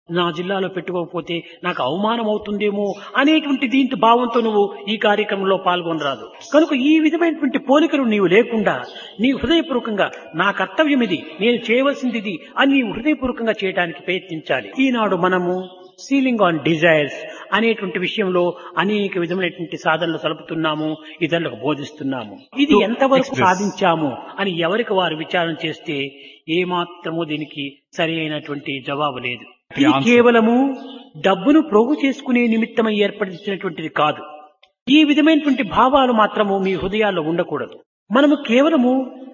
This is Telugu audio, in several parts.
నా జిల్లాలో పెట్టుకోకపోతే నాకు అవమానం అవుతుందేమో అనేటువంటి దీంతో భావంతో నువ్వు ఈ కార్యక్రమంలో పాల్గొనరాదు కనుక ఈ విధమైనటువంటి పోలికలు నీవు లేకుండా నీ హృదయపూర్వకంగా నా కర్తవ్యం ఇది నేను చేయవలసింది ఇది అని నీవు హృదయపూర్వకంగా చేయడానికి ప్రయత్నించాలి ఈనాడు మనము సీలింగ్ ఆన్ డిజైర్స్ అనేటువంటి విషయంలో అనేక విధమైనటువంటి సాధనలు సలుపుతున్నాము ఇతరులకు బోధిస్తున్నాము ఇది To ఎంతవరకు express. సాధించాము అని ఎవరికి వారు విచారణ చేస్తే ఏమాత్రము దీనికి సరి అయినటువంటి జవాబు లేదు The ఇది answer. కేవలము డబ్బును ప్రోగు చేసుకునే నిమిత్తమై ఏర్పడినటువంటిది కాదు ఈ విధమైనటువంటి భావాలు మాత్రము మీ హృదయాల్లో ఉండకూడదు మనము కేవలము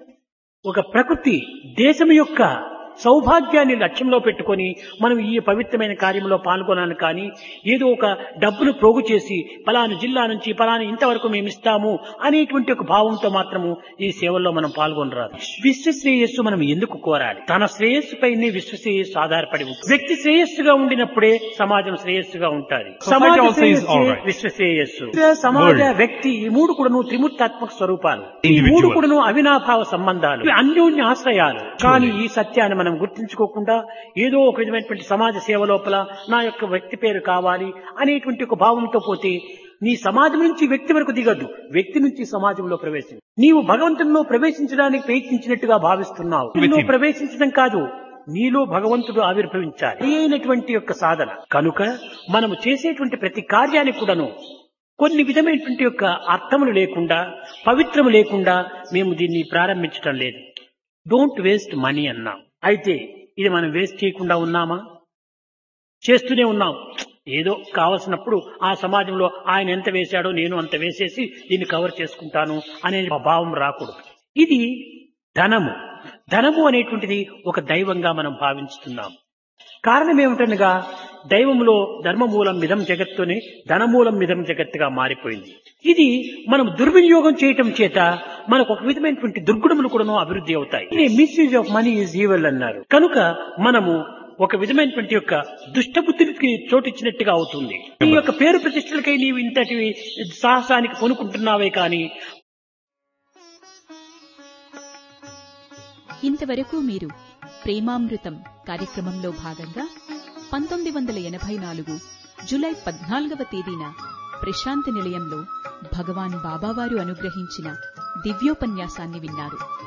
ఒక ప్రకృతి దేశం యొక్క సౌభాగ్యాన్ని లక్ష్యంలో పెట్టుకొని మనం ఈ పవిత్రమైన కార్యంలో పాల్గొనాలి కానీ ఏదో ఒక డబ్బును ప్రోగు చేసి పలాని జిల్లా నుంచి పలాని ఇంతవరకు మేము ఇస్తాము అనేటువంటి ఒక భావంతో మాత్రము ఈ సేవల్లో మనం పాల్గొనరాదు విశ్వ శ్రేయస్సు మనం ఎందుకు కోరాలి తన శ్రేయస్సుపైనే విశ్వ శ్రేయస్సు ఆధారపడి ఉంటుంది వ్యక్తి శ్రేయస్సుగా ఉండినప్పుడే సమాజం శ్రేయస్సుగా ఉంటుంది Society సమాజ also is శ్రేయస్సే alright. విశ్వ శ్రేయస్సు సమాజ World. వ్యక్తి ఈ మూడు కూడాను త్రిమూర్తాత్మక స్వరూపాలు ఈ Individual. మూడు కూడాను అవినాభావ సంబంధాలు ఇవి అన్యోన్య ఆశ్రయాలు కానీ ఈ సత్యాన్ని మనం గుర్తించుకోకుండా ఏదో ఒక విధమైనటువంటి సమాజ సేవ లోపల నా యొక్క వ్యక్తి పేరు కావాలి అనేటువంటి ఒక భావంతో పోతే నీ సమాజం నుంచి వ్యక్తి వరకు దిగద్దు వ్యక్తి నుంచి సమాజంలో ప్రవేశం నీవు భగవంతునిలో ప్రవేశించడానికి ప్రయత్నించినట్టుగా భావిస్తున్నావు With నీలో him. ప్రవేశించడం కాదు నీలో భగవంతుడు ఆవిర్భవించాలి ఇది అయినటువంటి యొక్క సాధన కనుక మనము చేసేటువంటి ప్రతి కార్యానికి కూడాను కొన్ని విధమైనటువంటి యొక్క అర్థములు లేకుండా పవిత్రము లేకుండా మేము దీన్ని ప్రారంభించటం లేదు డోంట్ వేస్ట్ మనీ అన్నాం అయితే ఇది మనం వేస్ట్ చేయకుండా ఉన్నామా చేస్తూనే ఉన్నాం ఏదో కావలసినప్పుడు ఆ సమాజంలో ఆయన ఎంత వేశాడో నేను అంత వేసేసి దీన్ని కవర్ చేసుకుంటాను అనే భావం రాకూడదు ఇది ధనము ధనము అనేటువంటిది ఒక దైవంగా మనం భావించుతున్నాం కారణం ఏమిటనగా దైవములో ధర్మమూలం మిదం జగత్తుని ధనమూలం మిదం జగత్తుగా మారిపోయింది ఇది మనం దుర్వినియోగం చేయటం చేత మనకు ఒక విధమైనటువంటి దుర్గుణములు కూడా అభివృద్ధి అవుతాయి misuse of money is evil అన్నారు కనుక మనము ఒక విధమైనటువంటి యొక్క దుష్టబుద్ధికి చోటిచ్చినట్టుగా అవుతుంది ఈ యొక్క పేరు ప్రతిష్టలకై నీవు ఇంతటి సాహసానికి కొనుక్కుంటున్నావే కానీ ఇంతవరకు మీరు ప్రేమామృతం కార్యక్రమంలో భాగంగా పంతొమ్మిది వందల ఎనభై నాలుగు జులై పద్నాలుగవ తేదీన ప్రశాంతి నిలయంలో భగవాన్ బాబావారు అనుగ్రహించిన దివ్యోపన్యాసాన్ని విన్నారు